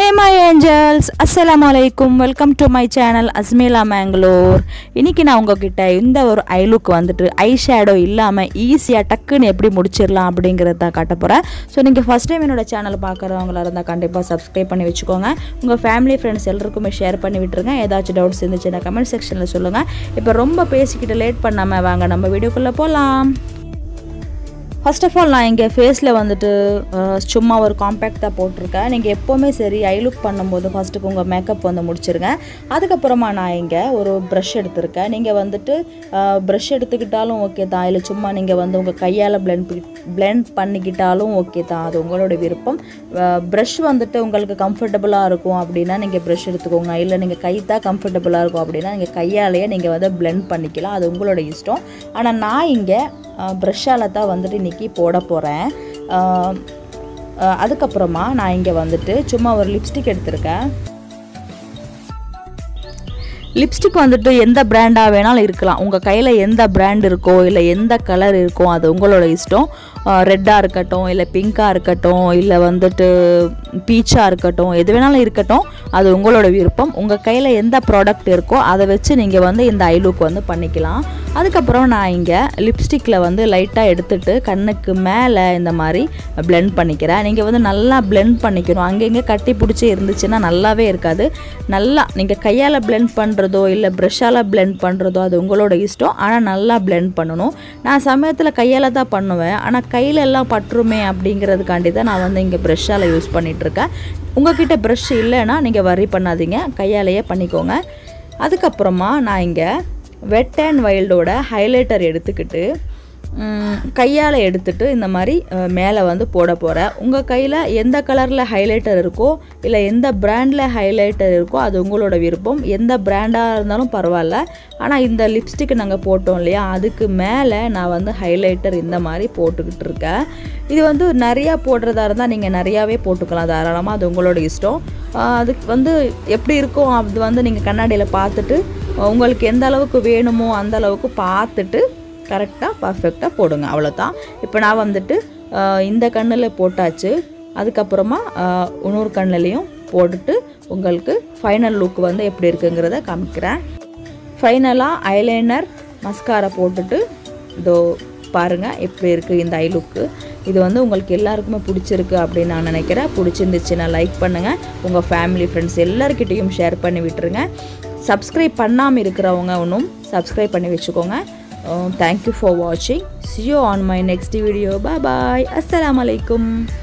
hi my angels அஸ்ஸலாமு அலைக்கும் welcome to my channel Asmeela Mangalore இன்னைக்கு நான் உங்ககிட்ட இந்த ஒரு ஐ லுக் வந்துட்டு ஐ ஷேடோ இல்லாமல் ஈஸியாக டக்குன்னு எப்படி முடிச்சிடலாம் அப்படிங்கிறத தான் காட்ட போகிறேன் ஸோ நீங்கள் ஃபஸ்ட் டைம் என்னோட சேனல் பார்க்குறவங்களா இருந்தால் கண்டிப்பாக சப்ஸ்கிரைப் பண்ணி வச்சுக்கோங்க உங்கள் ஃபேமிலி ஃப்ரெண்ட்ஸ் எல்லாருக்குமே ஷேர் பண்ணி விட்டுருங்க ஏதாச்சும் டவுட்ஸ் இருந்துச்சுன்னா கமெண்ட் செக்ஷனில் சொல்லுங்கள் இப்போ ரொம்ப பேசிக்கிட்டு லேட் பண்ணாமல் வாங்க நம்ம வீடியோக்குள்ளே போகலாம் ஃபர்ஸ்ட் ஆஃப் ஆல் நான் இங்கே ஃபேஸில் வந்துட்டு அஹ், சும்மா ஒரு காம்பேக்டாக போட்டிருக்கேன் நீங்கள் எப்போவுமே சரி ஐ லுக் பண்ணும்போது ஃபஸ்ட்டுக்கு உங்கள் மேக்கப் வந்து முடிச்சிருங்க அதுக்கப்புறமா நான் இங்கே ஒரு ப்ரஷ் எடுத்திருக்கேன் நீங்கள் வந்துட்டு ப்ரஷ் எடுத்துக்கிட்டாலும் ஓகே தான் இல்லை சும்மா நீங்கள் வந்து உங்கள் கையால் பிளெண்ட் பிளெண்ட் பண்ணிக்கிட்டாலும் ஓகே தான் அது உங்களோட விருப்பம் ப்ரஷ் வந்துட்டு உங்களுக்கு கம்ஃபர்டபுளாக இருக்கும் அப்படின்னா நீங்கள் ப்ரஷ் எடுத்துக்கோங்க இல்லை நீங்கள் கை தான் கம்ஃபர்டபுளாக இருக்கும் அப்படின்னா நீங்கள் கையாலேயே நீங்கள் வந்து பிளெண்ட் பண்ணிக்கலாம் அது உங்களோட இஷ்டம் ஆனால் நான் இங்கே ப்ரஷ்ஷால் தான் வந்துட்டு இன்றைக்கி போட போகிறேன் அதுக்கப்புறமா நான் இங்கே வந்துட்டு சும்மா ஒரு லிப்ஸ்டிக் எடுத்திருக்கேன் லிப்ஸ்டிக் வந்துட்டு எந்த பிராண்டாக வேணாலும் இருக்கலாம் உங்கள் கையில் எந்த பிராண்ட் இருக்கோ இல்லை எந்த கலர் இருக்கோ அது உங்களோட இஷ்டம் ரெட்டாக இருக்கட்டும் இல்லை பிங்க்காக இருக்கட்டும் இல்லை வந்துட்டு பீச்சாக இருக்கட்டும் எது வேணாலும் இருக்கட்டும் அது உங்களோட விருப்பம் உங்கள் கையில் எந்த ப்ராடக்ட் இருக்கோ அதை வச்சு நீங்கள் வந்து இந்த ஐ லுக் வந்து பண்ணிக்கலாம் அதுக்கப்புறம் நான் இங்கே லிப்ஸ்டிக்கில் வந்து லைட்டாக எடுத்துட்டு கண்ணுக்கு மேலே இந்த மாதிரி blend பண்ணிக்கிறேன் நீங்கள் வந்து நல்லா blend பண்ணிக்கணும் அங்கங்கே கட்டி பிடிச்சி இருந்துச்சுன்னா நல்லாவே இருக்காது நல்லா நீங்கள் கையால் blend பண்ணுறதோ இல்லை ப்ரெஷ்ஷால் blend பண்ணுறதோ அது உங்களோட இஷ்டம் ஆனால் நல்லா blend பண்ணணும் நான் சமயத்தில் கையால் தான் பண்ணுவேன் ஆனால் கையில எல்லாம் பற்றுமே அப்படிங்கிறதுக்காண்டி தான் நான் வந்து இங்கே ப்ரெஷ்ஷால் யூஸ் பண்ணிகிட்ருக்கேன் உங்ககிட்ட ப்ரஷ் இல்லைன்னா நீங்கள் வரி பண்ணாதீங்க கையாலேயே பண்ணிக்கோங்க அதுக்கப்புறமா நான் இங்கே வெட் அண்ட் வைல்டோட ஹைலைட்டர் எடுத்துக்கிட்டு கையால் எடுத்துட்டு இந்த மாதிரி அஹ், மேலே வந்து போட போகிறேன் உங்கள் கையில் எந்த கலரில் ஹைலைட்டர் இருக்கோ இல்லை எந்த பிராண்டில் ஹைலைட்டர் இருக்கோ அது உங்களோட விருப்பம் எந்த பிராண்டாக இருந்தாலும் பரவாயில்ல ஆனால் இந்த லிப்ஸ்டிக் நாங்கள் போட்டோம் இல்லையா அதுக்கு மேலே நான் வந்து ஹைலைட்டர் இந்த மாதிரி போட்டுக்கிட்டு இருக்கேன் இது வந்து நிறையா போடுறதா இருந்தால் நீங்கள் நிறையாவே போட்டுக்கலாம் தாராளமாக அது உங்களோட இஷ்டம் அஹ், அதுக்கு வந்து எப்படி இருக்கும் அது வந்து நீங்கள் கண்ணாடியில் பார்த்துட்டு உங்களுக்கு எந்த அளவுக்கு வேணுமோ அந்த அளவுக்கு பார்த்துட்டு கரெக்டாக பர்ஃபெக்டாக போடுங்க அவ்வளோதான் இப்போ நான் வந்துட்டு ஆஹ், இந்த கண்ணில் போட்டாச்சு அதுக்கப்புறமா ஆஹ், இன்னொரு கண்ணுலையும் போட்டுட்டு உங்களுக்கு ஃபைனல் லுக் வந்து எப்படி இருக்குங்கிறத காமிக்கிறேன் ஃபைனலாக ஐலைனர் மஸ்காரா போட்டுட்டு இதோ பாருங்கள் எப்படி இருக்குது இந்த ஐ லுக்கு இது வந்து உங்களுக்கு எல்லாருக்குமே பிடிச்சிருக்கு அப்படின்னு நான் நினைக்கிறேன் பிடிச்சிருந்துச்சுன்னா லைக் பண்ணுங்கள் உங்கள் ஃபேமிலி ஃப்ரெண்ட்ஸ் எல்லாருக்கிட்டேயும் ஷேர் பண்ணி விட்டுருங்க சப்ஸ்கிரைப் பண்ணாமல் இருக்கிறவங்க ஒன்றும் சப்ஸ்கிரைப் பண்ணி வச்சுக்கோங்க தேங்க்யூ ஃபார் வாட்சிங் see you on my next video bye bye assalamu alaikum